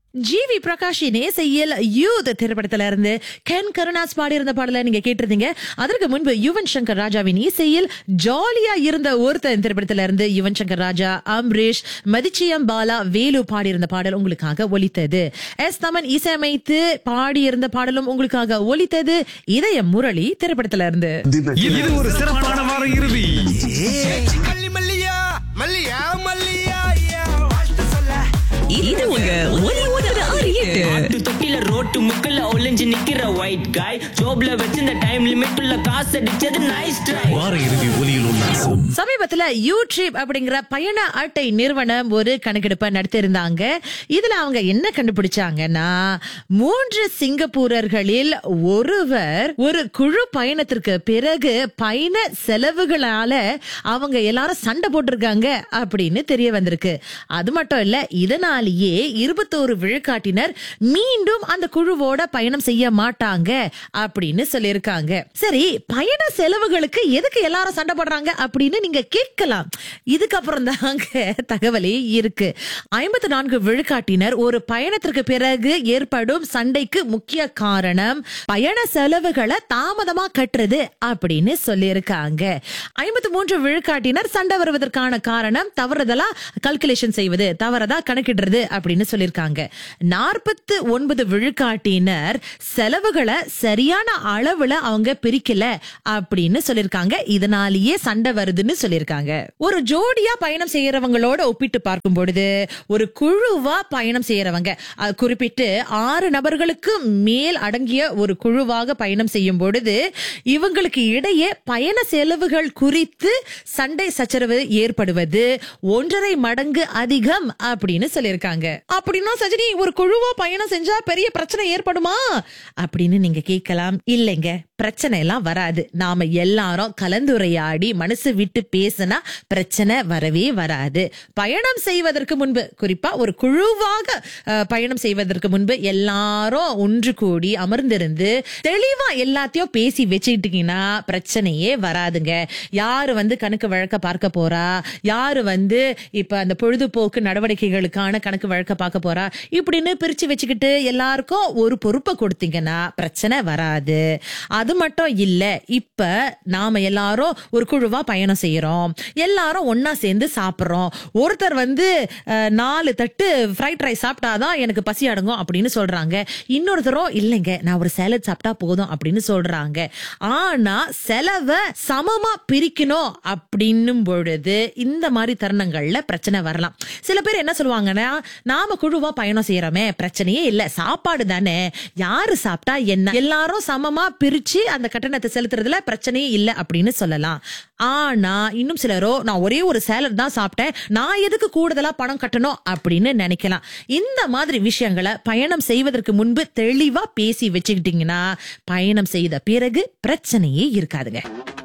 GV பிரகாஷின் இசையில் youth திரைப்படத்துல இருந்து கென் கருணாஸ் பாடியிருந்த பாடலை நீங்க கேட்டிருந்தீங்க அதற்கு முன்பு யுவன் சங்கர் ராஜாவின் இசையில் ஜாலியா இருந்த ஒருத்தன் திரைப்படத்துல இருந்து யுவன் சங்கர் ராஜா அம்ரீஷ் மதிச்சியம் பாலா வேலு பாடியிருந்த பாடல் உங்களுக்காக ஒலித்தது எஸ் தமன் இசையமைத்து பாடியிருந்த பாடலும் உங்களுக்காக ஒலித்தது இதய முரளி திரைப்படத்துல இருந்து இது ஒரு சிறப்பான வார இறுதி மல்லி மல்லியா மல்லியா மல்லியா ஐயா, வாழ்த்து சொல்ல இது உங்க ஒலி உதவி அறியீட்டு ஆட்டு தொட்டில ரோட்டு முக்கல்ல ஒளிஞ்சு நிக்கிற ஒயிட் காய் ஜோப்ல வச்சிருந்த டைம் லிமிட் உள்ள காசு அடிச்சது நைஸ் ட்ரை வார இறுதி ஒலியில் உல்லாசம் சமீபத்துல யூட்ரிப் அப்படிங்கிற பயண அட்டை நிறுவனம் ஒரு கணக்கெடுப்பை நடத்தியிருந்தாங்க இதுல அவங்க என்ன கண்டுபிடிச்சாங்கன்னா மூன்று சிங்கப்பூரர்களில் ஒருவர் ஒரு குழு பயணத்திற்கு பிறகு பயண செலவுகளால அவங்க எல்லாரும் சண்டை போட்டிருக்காங்க அப்படின்னு தெரிய வந்திருக்கு அது மட்டும் இல்ல இதனாலேயே இருபத்தோரு விழுக்காட்டினர் மீண்டும் அந்த குழுவோட பயணம் செய்ய மாட்டாங்க அப்படின்னு சொல்லியிருக்காங்க சரி பயண செலவுகளுக்கு எதுக்கு எல்லாரும் சண்டை போடுறாங்க அப்படின்னு நீங்க கேட்கலாம் இதுக்கப்புறம் தாங்க தகவலே இருக்கு ஐம்பத்தி நான்கு விழுக்காட்டினர் ஒரு பயணத்திற்கு பிறகு ஏற்படும் சண்டைக்கு முக்கிய காரணம் பயண செலவுகளை தாமதமா கட்டுறது அப்படின்னு சொல்லியிருக்காங்க ஐம்பத்தி மூன்று விழுக்காட்டினர் சண்டை வருவதற்கான காரணம் தவறுதலா கல்குலேஷன் செய்வது தவறதா கணக்கிடுறது அப்படின்னு சொல்லியிருக்காங்க நாற்பத்து ஒன்பது விழுக்காட்டினர் செலவுகளை சரியான அளவுல அவங்க பிரிக்கல அப்படின்னு சொல்லியிருக்காங்க இதனாலேயே சண்டை வருதுன்னு சொல்லியிருக்காங்க ஒரு ஜோடியா பயணம் செய்யறவங்களோட ஒப்பிட்டு பார்க்கும் பொழுது ஒரு குழுவா பயணம் செய்யறவங்க அது குறிப்பிட்டு ஆறு நபர்களுக்கு மேல் அடங்கிய ஒரு குழுவாக பயணம் செய்யும் பொழுது இவங்களுக்கு இடையே பயண செலவுகள் குறித்து சண்டை சச்சரவு ஏற்படுவது ஒன்றரை மடங்கு அதிகம் அப்படின்னு சொல்லியிருக்காங்க அப்படின்னா சஜினி ஒரு குழுவா பயணம் செஞ்சா பெரிய பிரச்சனை ஏற்படுமா அப்படின்னு நீங்க கேட்கலாம் இல்லைங்க பிரச்சனை எல்லாம் வராது நாம எல்லாரும் கலந்துரையாடி மனசு விட்டு பேசினா பிரச்சனை வரவே வராது பயணம் செய்வதற்கு முன்பு குறிப்பா ஒரு குழுவாக அஹ், பயணம் செய்வதற்கு முன்பு எல்லாரும் ஒன்று கூடி அமர்ந்திருந்து தெளிவா எல்லாத்தையும் பேசி வச்சுக்கிட்டீங்கன்னா பிரச்சனையே வராதுங்க யாரு வந்து கணக்கு வழக்க பார்க்க போறா யாரு வந்து இப்ப அந்த பொழுதுபோக்கு நடவடிக்கைகளுக்கான கணக்கு வழக்க பார்க்க போறா இப்படின்னு பிரிச்சு வச்சுக்கிட்டு எல்லாருக்கும் ஒரு பொறுப்பை கொடுத்தீங்கன்னா பிரச்சனை வராது அது மட்டும் இல்ல இப்ப நாம எல்லாரும் ஒரு குழுவா பயணம் செய்யறோம் எல்லாரும் ஒன்னா சேர்ந்து சாப்பிடுறோம் ஒருத்தர் வந்து அஹ், நாலு தட்டு ஃப்ரைட் ரைஸ் சாப்பிட்டாதான் எனக்கு பசி அடங்கும் அப்படின்னு சொல்றாங்க இன்னொருத்தரும் இல்லைங்க நான் ஒரு சேலட் சாப்பிட்டா போதும் அப்படின்னு சொல்றாங்க ஆனா செலவை சமமா பிரிக்கணும் அப்படின்னும் பொழுது இந்த மாதிரி தருணங்கள்ல பிரச்சனை வரலாம் சில பேர் என்ன சொல்லுவாங்கன்னா நாம குழுவா பயணம் செய்யறோமே பிரச்சனையே இல்ல சாப்பாடு தானே யாரு சாப்பிட்டா என்ன எல்லாரும் சமமா பிரிச்சு அந்த கட்டணத்தை செலுத்துறதுல பிரச்சனையே இல்ல அப்படின்னு சொல்லலாம் ஆனா இன்னும் சிலரோ நான் ஒரே ஒரு சேலட் தான் சாப்பிட்டேன் நான் எதுக்கு கூடுதலா பணம் கட்டணும் அப்படின்னு நினைக்கலாம் இந்த மாதிரி விஷயங்களை பயணம் செய்வதற்கு முன்பு தெளிவா பேசி வச்சுக்கிட்டீங்கன்னா பயணம் செய்த பிறகு பிரச்சனையே இருக்காதுங்க